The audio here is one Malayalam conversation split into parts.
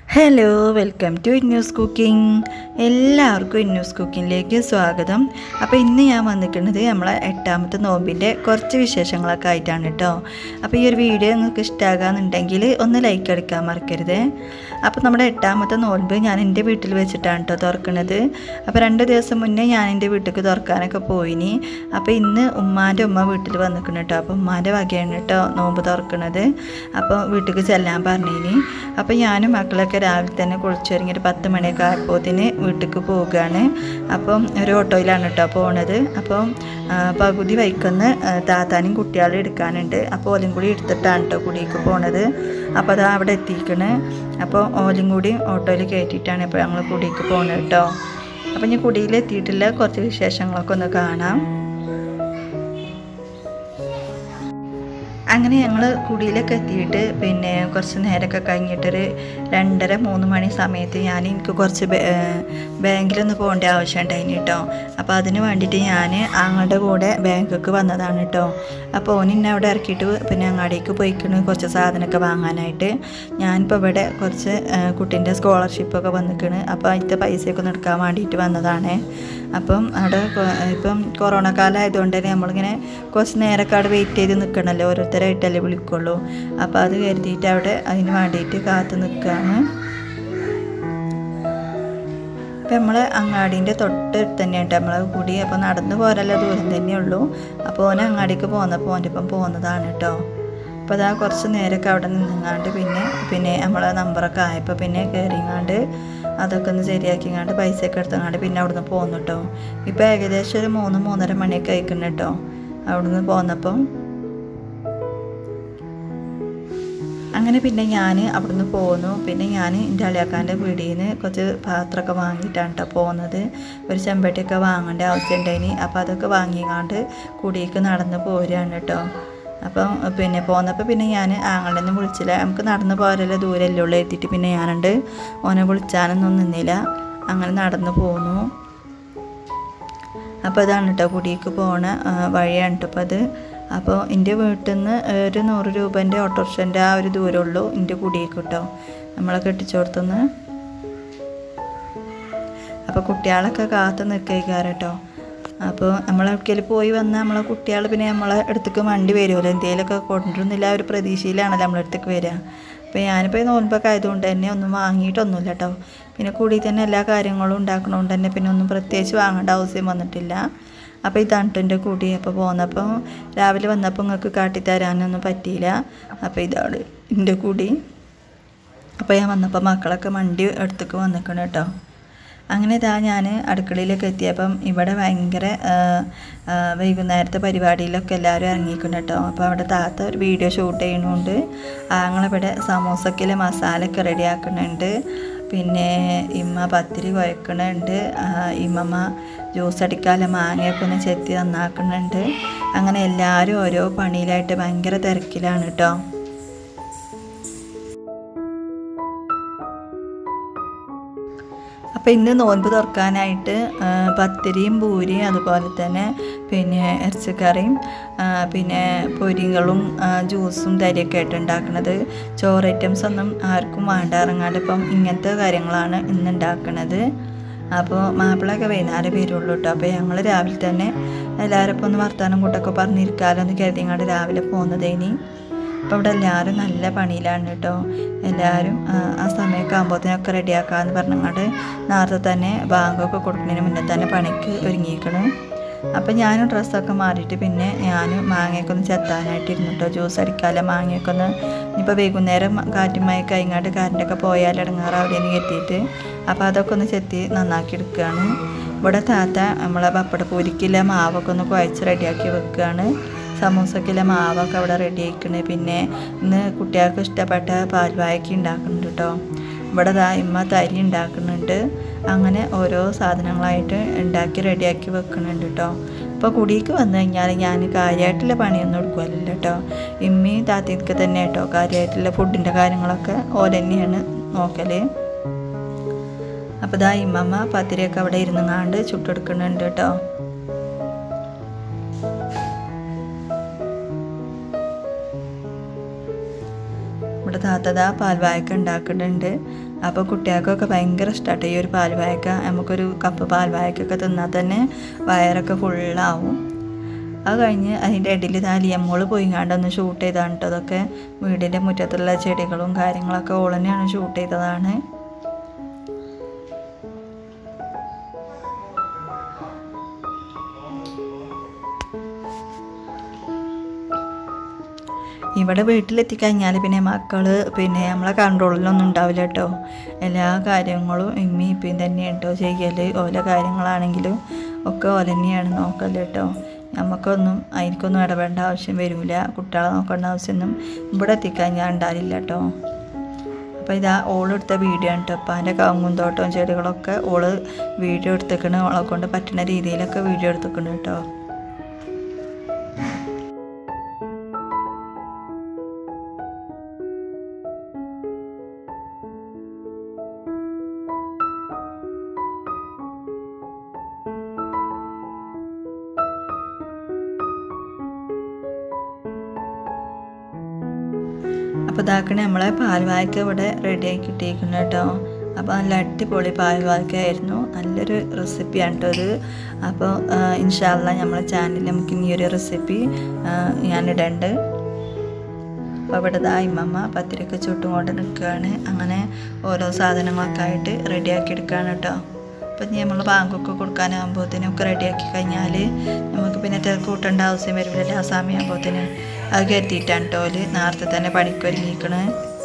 hello welcome to Innu's cooking എല്ലാവർക്കും ഇന്നൂസ് കുക്കിങ്ങിലേക്ക് സ്വാഗതം അപ്പോൾ ഇന്ന് ഞാൻ വന്നിരിക്കുന്നത് നമ്മളെ എട്ടാമത്തെ നോമ്പിൻ്റെ കുറച്ച് വിശേഷങ്ങളൊക്കെ ആയിട്ടാണ് കേട്ടോ അപ്പോൾ ഈ ഒരു വീഡിയോ നിങ്ങൾക്ക് ഇഷ്ടമാകാന്നുണ്ടെങ്കിൽ ഒന്ന് ലൈക്ക് അടിക്കാൻ മറക്കരുത് അപ്പോൾ നമ്മുടെ എട്ടാമത്തെ നോമ്പ് ഞാൻ എൻ്റെ വീട്ടിൽ വെച്ചിട്ടാണ് കേട്ടോ തുറക്കുന്നത് അപ്പോൾ രണ്ട് ദിവസം മുന്നേ ഞാൻ എൻ്റെ വീട്ടിലേക്ക് തുറക്കാനൊക്കെ പോയിനി അപ്പോൾ ഇന്ന് ഉമ്മാൻ്റെ ഉമ്മ വീട്ടിൽ വന്നിരിക്കണം കേട്ടോ അപ്പോൾ ഉമ്മാൻ്റെ വകയാണ് കേട്ടോ നോമ്പ് തുറക്കുന്നത് അപ്പോൾ വീട്ടിലേക്ക് ചെല്ലാൻ പറഞ്ഞിനി അപ്പോൾ ഞാനും മക്കളൊക്കെ രാവിലെ തന്നെ കുളിച്ചൊരുങ്ങി ഒരു പത്ത് മണിയൊക്കെ ആയപ്പോത്തിന് വീട്ടിലേക്ക് പോവുകയാണ് അപ്പം ഒരു ഓട്ടോയിലാണ് കേട്ടോ പോണത് അപ്പം ആ, പകുതി വൈക്കുന്ന് താത്താനും കുട്ടികളെ എടുക്കാനുണ്ട് അപ്പോൾ ഓലും കൂടി എടുത്തിട്ടാണ് കേട്ടോ കുടിക്ക് പോണത് അപ്പോൾ അതാ അവിടെ എത്തിക്കണ് അപ്പോൾ ഓലും കൂടി ഓട്ടോയിൽ കയറ്റിയിട്ടാണ് ഇപ്പോൾ ഞങ്ങൾ കുടിക്ക് പോകുന്നത് കേട്ടോ അപ്പം ഞാൻ കുടിയിൽ എത്തിയിട്ടില്ല കുറച്ച് വിശേഷങ്ങളൊക്കെ ഒന്ന് കാണാം അങ്ങനെ ഞങ്ങൾ കുടിയിലൊക്കെ എത്തിയിട്ട് പിന്നെ കുറച്ച് നേരമൊക്കെ കഴിഞ്ഞിട്ടൊരു രണ്ടര മൂന്ന് മണി സമയത്ത് ഞാൻ എനിക്ക് കുറച്ച് ബേ- ഏഹ് ബാങ്കിലൊന്ന് പോകേണ്ട ആവശ്യം ഉണ്ടായിന് കേട്ടോ അപ്പോൾ അതിന് വേണ്ടിയിട്ട് ഞാൻ ആങ്ങളുടെ കൂടെ ബാങ്കിലേക്ക് വന്നതാണ് കേട്ടോ അപ്പോൾ ഓൻ എന്നെ അവിടെ ഇറക്കിയിട്ട് പിന്നെ അങ്ങാടിക്ക് പോയിക്കണ് കുറച്ച് സാധനമൊക്കെ വാങ്ങാനായിട്ട് ഞാനിപ്പോൾ ഇവിടെ കുറച്ച് ഏഹ് കുട്ടീൻ്റെ സ്കോളർഷിപ്പൊക്കെ വന്നിക്കണ് അപ്പോൾ അതിൻ്റെ പൈസയൊക്കെ ഒന്ന് എടുക്കാൻ വേണ്ടിയിട്ട് വന്നതാണ് അപ്പം അവിടെ കൊ- ഇപ്പം കൊറോണ കാലം ആയതുകൊണ്ട് തന്നെ നമ്മളിങ്ങനെ കുറച്ച് നേരമൊക്കെ അവിടെ വെയിറ്റ് ചെയ്ത് നിൽക്കണമല്ലോ ഓരോരുത്തരായിട്ടല്ലേ വിളിക്കുള്ളൂ അപ്പോൾ അത് കരുതിയിട്ട് അവിടെ അതിന് വേണ്ടിയിട്ട് കാത്ത് നിൽക്കുകയാണ് അപ്പം നമ്മൾ അങ്ങാടീൻ്റെ തൊട്ടടുത്ത് തന്നെയുണ്ട് നമ്മളെ കൂടി അപ്പോൾ നടന്നു പോരല്ല ദൂരം തന്നെയുള്ളൂ അപ്പോൾ ഓൻ അങ്ങാടിക്ക് പോന്നപ്പോൾ ഓൻ്റെ ഇപ്പം പോകുന്നതാണ് കേട്ടോ അപ്പോൾ അതാ കുറച്ച് നേരമൊക്കെ അവിടെ നിന്നങ്ങാണ്ട് പിന്നെ പിന്നെ നമ്മളെ നമ്പറൊക്കെ ആയപ്പോൾ പിന്നെ കയറിങ്ങാണ്ട് അതൊക്കെ ഒന്ന് ശരിയാക്കിങ്ങാണ്ട് പൈസയൊക്കെ എടുത്തങ്ങാണ്ട് പിന്നെ അവിടുന്ന് പോന്നു കേട്ടോ ഇപ്പോൾ ഏകദേശം ഒരു മൂന്ന് മൂന്നര മണിയൊക്കെ ആയിക്കണം കേട്ടോ അവിടുന്ന് പോന്നപ്പം അങ്ങനെ പിന്നെ ഞാൻ അവിടുന്ന് പോന്നു പിന്നെ ഞാൻ എൻ്റെ അളിയാക്കാൻ്റെ വീടിൽ നിന്ന് കുറച്ച് പാത്രമൊക്കെ വാങ്ങിയിട്ടാണ് കേട്ടോ പോകുന്നത് ഒരു ചെമ്പട്ടിയൊക്കെ വാങ്ങേണ്ട ആവശ്യം ഉണ്ടായിനി അപ്പോൾ അതൊക്കെ വാങ്ങിക്കാണ്ട് കുടിയേക്ക് നടന്ന് പോരുകയാണ് കേട്ടോ അപ്പം പിന്നെ പോന്നപ്പോൾ പിന്നെ ഞാൻ ആങ്ങളുടെ ഒന്നും വിളിച്ചില്ല നമുക്ക് നടന്ന് പോരല്ലോ ദൂരമല്ലേ ഉള്ളൂ എത്തിയിട്ട് പിന്നെ ഞാനുണ്ട് ഓനെ വിളിച്ചാനൊന്നും നിന്നില്ല അങ്ങനെ നടന്ന് പോന്നു അപ്പോൾ ഇതാണ് കേട്ടോ കുടിയേക്ക് പോണ ആ, വഴിയാണ് കേട്ടോ അപ്പോൾ അത് അപ്പോൾ എൻ്റെ വീട്ടിൽ നിന്ന് ഒരു നൂറ് രൂപേൻ്റെ ഓട്ടോറിക്ഷൻ്റെ ആ ഒരു ദൂരമുള്ളൂ എൻ്റെ കുടിയേക്ക് കേട്ടോ നമ്മളെ കെട്ടിച്ചോടത്തുനിന്ന് അപ്പോൾ കുട്ടികളൊക്കെ കാത്ത് നിൽക്കുക കേട്ടോ അപ്പോൾ നമ്മളെവിടേക്കെങ്കിലും പോയി വന്നാൽ നമ്മളെ കുട്ടികൾ പിന്നെ നമ്മളെ അടുത്തേക്ക് വണ്ടി വരുമല്ലോ എന്തെങ്കിലുമൊക്കെ കൊണ്ടുവരുന്നില്ല ആ ഒരു പ്രതീക്ഷയിലാണല്ലോ നമ്മളെ അടുത്തേക്ക് വരിക അപ്പോൾ ഞാനിപ്പോൾ ഈ നോൻപൊക്കെ ആയതുകൊണ്ട് തന്നെ ഒന്നും വാങ്ങിയിട്ടൊന്നുമില്ല കേട്ടോ പിന്നെ കൂടി തന്നെ എല്ലാ കാര്യങ്ങളും ഉണ്ടാക്കണോണ്ട് തന്നെ പിന്നെ ഒന്നും പ്രത്യേകിച്ച് വാങ്ങേണ്ട ആവശ്യം വന്നിട്ടില്ല അപ്പോൾ ഇതാണ് ട്ടോ എൻ്റെ കൂടി അപ്പോൾ പോന്നപ്പോൾ രാവിലെ വന്നപ്പോൾ നിങ്ങൾക്ക് കാട്ടിത്തരാനൊന്നും പറ്റിയില്ല അപ്പോൾ ഇതാണ് എൻ്റെ കൂടി അപ്പോൾ ഞാൻ വന്നപ്പോൾ മക്കളൊക്കെ വണ്ടി അടുത്തേക്ക് വന്നിക്കണം കേട്ടോ അങ്ങനെ ഇതാ ഞാൻ അടുക്കളയിലേക്ക് എത്തിയപ്പം ഇവിടെ ഭയങ്കര ആ, ആ, വൈകുന്നേരത്തെ പരിപാടിയിലൊക്കെ എല്ലാവരും ഇറങ്ങിക്കണം കേട്ടോ അപ്പോൾ അവിടെ താത്ത ഒരു വീഡിയോ ഷൂട്ട് ചെയ്യുന്നുണ്ട് ആങ്ങളിവിടെ സമൂസക്കിലെ മസാലയൊക്കെ റെഡിയാക്കുന്നുണ്ട് പിന്നെ ഇമ്മ പത്തിരി കുഴക്കണുണ്ട് ആ, ഇമ്മമ്മ ജ്യൂസ് അടിക്കാതെ മാങ്ങയൊക്കെ ഒന്ന് ചെത്തി നന്നാക്കുന്നുണ്ട് അങ്ങനെ എല്ലാവരും ഓരോ പണിയിലായിട്ട് ഭയങ്കര തിരക്കിലാണ് കേട്ടോ അപ്പോൾ ഇന്ന് നോൻപ് തുറക്കാനായിട്ട് ആ, പത്തിരിയും പൂരിയും അതുപോലെ തന്നെ പിന്നെ ഇറച്ചിക്കറിയും ആ, പിന്നെ പൊരികളും ആ, ജ്യൂസും തരിയൊക്കെ ആയിട്ട് ഉണ്ടാക്കുന്നത് ചോറ് ഐറ്റംസ് ഒന്നും ആർക്കും വേണ്ട ഇറങ്ങാണ്ട് ഇപ്പം ഇങ്ങനത്തെ കാര്യങ്ങളാണ് ഇന്ന് ഉണ്ടാക്കുന്നത് അപ്പോൾ മാപ്പിളൊക്കെ വൈകുന്നേരം വരുള്ളൂ കേട്ടോ അപ്പോൾ ഞങ്ങൾ രാവിലെ തന്നെ എല്ലാവരും ഇപ്പോൾ ഒന്ന് വർത്താനം കൂട്ടൊക്കെ പറഞ്ഞിരിക്കാമല്ലോ എന്ന് കരുതിങ്ങാണ്ട് രാവിലെ പോകുന്നതേനി അപ്പോൾ ഇവിടെ എല്ലാവരും നല്ല പണിയിലാണ് കേട്ടോ എല്ലാവരും ആ, ആ സമയമൊക്കെ ആകുമ്പോഴത്തേനൊക്കെ റെഡിയാക്കാമെന്ന് പറഞ്ഞങ്ങാണ്ട് നേരത്തെ തന്നെ ബാങ്കൊക്കെ കൊടുക്കുന്നതിന് മുന്നേ തന്നെ പണിക്ക് ഒരുങ്ങിയിരിക്കണം അപ്പം ഞാനും ഡ്രസ്സൊക്കെ മാറിയിട്ട് പിന്നെ ഞാൻ മാങ്ങയൊക്കെ ഒന്ന് ചെത്താനായിട്ട് ഇരുന്നു കേട്ടോ ജ്യൂസ് അടിക്കാതെ മാങ്ങയൊക്കെ ഒന്ന് ഇനിയിപ്പോൾ വൈകുന്നേരം കാറ്റുമായി കഴിഞ്ഞാണ്ട് കറണ്ടൊക്കെ പോയാൽ ഇടങ്ങാറാവില്ലെന്ന് കെട്ടിയിട്ട് അപ്പോൾ അതൊക്കെ ഒന്ന് ചെത്തി നന്നാക്കി എടുക്കുകയാണ് ഇവിടെ താത്ത നമ്മളെ പപ്പട പൂരിക്കില്ല മാവൊക്കെ ഒന്ന് കുഴച്ച് റെഡിയാക്കി വെക്കുകയാണ് സമൂസക്കിലെ മാവൊക്കെ അവിടെ റെഡി ആയിക്കണ് പിന്നെ ഇന്ന് കുട്ടികൾക്ക് ഇഷ്ടപ്പെട്ട പാൽവായക്ക് ഉണ്ടാക്കുന്നുണ്ട് കേട്ടോ ഇവിടെ ദാ ഇമ്മ തരി ഉണ്ടാക്കുന്നുണ്ട് അങ്ങനെ ഓരോ സാധനങ്ങളായിട്ട് ഉണ്ടാക്കി റെഡിയാക്കി വെക്കുന്നുണ്ട് കേട്ടോ അപ്പോൾ കുടിക്ക് വന്നു കഴിഞ്ഞാൽ ഞാൻ കാര്യമായിട്ടുള്ള പണിയൊന്നും എടുക്കുമല്ലോ കേട്ടോ ഇമ്മയും താത്തയ്ക്ക് തന്നെ കേട്ടോ കാര്യമായിട്ടുള്ള ഫുഡിൻ്റെ കാര്യങ്ങളൊക്കെ ഓല തന്നെയാണ് നോക്കൽ അപ്പോൾ ദാ ഇമ്മമ്മ പത്തിരിയൊക്കെ അവിടെ ഇരുന്നങ്ങാണ്ട് ചുട്ടെടുക്കുന്നുണ്ട് കേട്ടോ ഇവിടെ ഇവിടെ താത്തത പാൽവായക്ക ഉണ്ടാക്കുന്നുണ്ട് അപ്പോൾ കുട്ടികൾക്കൊക്കെ ഭയങ്കര ഇഷ്ടമാട്ടോ ഈ ഒരു പാൽവായക്ക നമുക്കൊരു കപ്പ് പാൽവായക്കൊക്കെ തിന്നാൽ തന്നെ വയറൊക്കെ ഫുള്ളാവും അത് കഴിഞ്ഞ് അതിൻ്റെ ഇടയിൽ ഇതാ ലിയമ്മോള് പോയിങ്ങാണ്ട് ഒന്ന് ഷൂട്ട് ചെയ്താണ് കേട്ടോ അതൊക്കെ വീടിൻ്റെ മുറ്റത്തുള്ള ചെടികളും കാര്യങ്ങളൊക്കെ ഓൾ തന്നെയാണ് ഷൂട്ട് ചെയ്തതാണ് ഇവിടെ വീട്ടിലെത്തിക്കഴിഞ്ഞാൽ പിന്നെ മക്കൾ പിന്നെ നമ്മളെ കൺട്രോളിലൊന്നും ഉണ്ടാവില്ല കേട്ടോ എല്ലാ കാര്യങ്ങളും ഇമ്മി ഇപ്പം തന്നെയാണ് കേട്ടോ ചെയ്യൽ ഓല കാര്യങ്ങളാണെങ്കിലും ഒക്കെ ഓല തന്നെയാണ് നോക്കൽ കേട്ടോ നമുക്കൊന്നും അതിനൊന്നും ഇടപെടേണ്ട ആവശ്യം വരില്ല കുട്ടികളെ നോക്കേണ്ട ആവശ്യമൊന്നും ഇവിടെ എത്തിക്കഴിഞ്ഞാൽ ഉണ്ടാവില്ല കേട്ടോ അപ്പോൾ ഇതാ ഓളെടുത്ത വീഡിയോ ആണ് കേട്ടോ അപ്പോൾ അതിൻ്റെ കവുങ്ങും തോട്ടവും ചെടികളൊക്കെ ഓള് വീഡിയോ എടുത്തേക്കണ് ഓളെ കൊണ്ട് പറ്റുന്ന രീതിയിലൊക്കെ വീഡിയോ എടുത്തേക്കണ് കേട്ടോ അപ്പോൾ ഇതാക്കണേ നമ്മളെ പാൽവായ്ക്ക ഇവിടെ റെഡിയാക്കി കിട്ടിയിരിക്കുന്നു കേട്ടോ അപ്പോൾ നല്ല അടിപൊളി പാൽവായ്ക്ക ആയിരുന്നു നല്ലൊരു റെസിപ്പിയാണ് കേട്ടോ ഇത് അപ്പോൾ ഇൻഷാല്ല നമ്മളെ ചാനലിൽ നമുക്ക് ഈ ഒരു റെസിപ്പി ഞാനിടുന്നുണ്ട് അപ്പോൾ ഇവിടെ ദാ ഇമ്മമ്മ പത്തിരിയൊക്കെ ചുട്ടും കൊണ്ട് നിൽക്കുകയാണ് അങ്ങനെ ഓരോ സാധനങ്ങളൊക്കെ ആയിട്ട് റെഡിയാക്കി എടുക്കുകയാണ് കേട്ടോ അപ്പം നമ്മൾ ബാങ്കൊക്കെ കൊടുക്കാനാകുമ്പോഴത്തേനും ഒക്കെ റെഡിയാക്കി കഴിഞ്ഞാൽ നമുക്ക് പിന്നെ തിരക്ക് കൂട്ടേണ്ട ആവശ്യം വരില്ല ആ സമയമാകുമ്പോഴത്തേനും അത് കരുതിയിട്ടാണ് കേട്ടോ ഓല് നേരത്തെ തന്നെ പണിക്കൊരുങ്ങിക്കണ്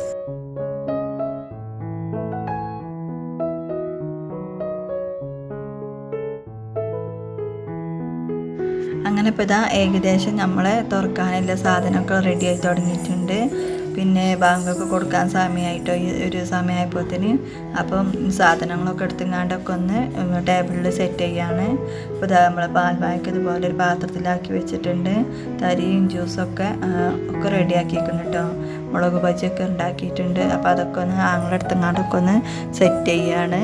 അങ്ങനെ ഇപ്പോൾ ഇതാ ഏകദേശം നമ്മളെ തുറക്കാനുള്ള സാധനമൊക്കെ റെഡി ആയി തുടങ്ങിയിട്ടുണ്ട് പിന്നെ ബാങ്കൊക്കെ കൊടുക്കാൻ സമയമായിട്ടോ ഈ ഒരു സമയമായപ്പോഴത്തേന് അപ്പം സാധനങ്ങളൊക്കെ എടുത്തുങ്ങാണ്ടൊക്കെ ഒന്ന് ടേബിളിൽ സെറ്റ് ചെയ്യാണ് അപ്പോൾ ഇതാ നമ്മളെ പാൽവായ്ക്ക് ഇതുപോലെ ഒരു പാത്രത്തിലാക്കി വെച്ചിട്ടുണ്ട് തരിയും ജ്യൂസൊക്കെ ഒക്കെ റെഡിയാക്കിയിരിക്കുന്നു കേട്ടോ മുളക് ബജിയൊക്കെ ഉണ്ടാക്കിയിട്ടുണ്ട് അപ്പോൾ അതൊക്കെ ഒന്ന് ആങ്ങളെടുത്തുങ്ങാണ്ടൊക്കെ ഒന്ന് സെറ്റ് ചെയ്യാണ്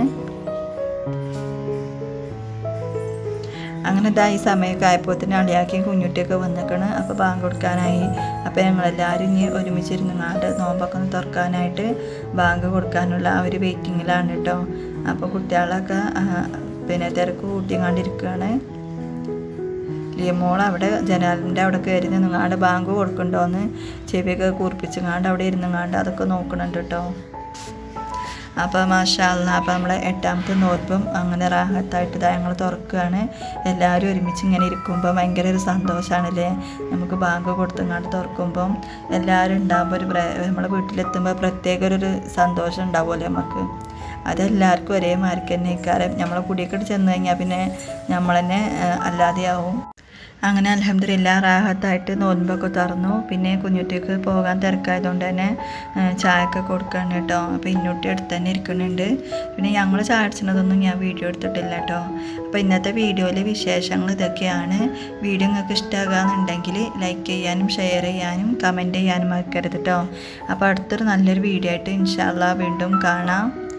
അങ്ങനെ ഇതാ ഈ സമയമൊക്കെ ആയപ്പോഴത്തേന് അളിയാക്കിയും കുഞ്ഞുട്ടിയൊക്കെ വന്നിക്കണ് അപ്പോൾ ബാങ്ക് കൊടുക്കാനായി അപ്പോൾ ഞങ്ങളെല്ലാവരും ഇനി ഒരുമിച്ചിരുന്നങ്ങാണ്ട് നോമ്പൊക്കെ ഒന്ന് തുറക്കാനായിട്ട് ബാങ്ക് കൊടുക്കാനുള്ള ആ ഒരു വെയിറ്റിങ്ങിലാണ് കേട്ടോ അപ്പോൾ കുട്ടികളൊക്കെ പിന്നെ തിരക്ക് കൂട്ടിങ്ങാണ്ടിരിക്കുകയാണ് ലിയമോൾ അവിടെ ജനാലിൻ്റെ അവിടെ കയറി നിന്നുങ്ങാണ്ട് ബാങ്ക് കൊടുക്കണ്ടോന്ന് ചെവിയൊക്കെ കൂർപ്പിച്ചുങ്ങാണ്ട് അവിടെ ഇരുന്നുങ്ങാണ്ട് അതൊക്കെ നോക്കണുണ്ട് കേട്ടോ അപ്പോൾ മാഷാല്ല അപ്പോൾ നമ്മളെ എട്ടാമത്തെ നോർപ്പും അങ്ങനെ റാഹത്തായിട്ട് ഇതാ ഞങ്ങൾ തുറക്കുകയാണ് എല്ലാവരും ഒരുമിച്ച് ഇങ്ങനെ ഇരിക്കുമ്പോൾ ഭയങ്കര ഒരു സന്തോഷമാണല്ലേ നമുക്ക് ബാങ്ക് കൊടുത്തങ്ങാണ്ട് തുറക്കുമ്പം എല്ലാവരും ഉണ്ടാകുമ്പോൾ ഒരു നമ്മളെ വീട്ടിലെത്തുമ്പോൾ പ്രത്യേക ഒരു സന്തോഷം ഉണ്ടാവുമല്ലോ നമുക്ക് അതെല്ലാവർക്കും ഒരേ മാർക്ക് തന്നെ ഇക്കാരം നമ്മളെ കുടിയൊക്കെ ചെന്ന് കഴിഞ്ഞാൽ പിന്നെ നമ്മൾ തന്നെ അല്ലാതെയാവും അങ്ങനെ അലഹമ്മദില്ല റാഹത്തായിട്ട് നോൻപൊക്കെ തുറന്നു പിന്നെ കുഞ്ഞുട്ടിക്ക് പോകാൻ തിരക്കായതുകൊണ്ട് തന്നെ ചായയൊക്കെ കൊടുക്കണം കേട്ടോ അപ്പോൾ ഇന്നൂട്ടി അടുത്ത് തന്നെ ഇരിക്കുന്നുണ്ട് പിന്നെ ഞങ്ങൾ ചായ അടിച്ചതൊന്നും ഞാൻ വീഡിയോ എടുത്തിട്ടില്ല കേട്ടോ അപ്പോൾ ഇന്നത്തെ വീഡിയോയിൽ വിശേഷങ്ങൾ ഇതൊക്കെയാണ് വീഡിയോ നിങ്ങൾക്ക് ഇഷ്ടമാകുകയെന്നുണ്ടെങ്കിൽ ലൈക്ക് ചെയ്യാനും ഷെയർ ചെയ്യാനും കമൻറ്റ് ചെയ്യാനും മറക്കരുത് കേട്ടോ അപ്പോൾ അടുത്തൊരു നല്ലൊരു വീഡിയോ ആയിട്ട് ഇൻഷാല്ല വീണ്ടും കാണാം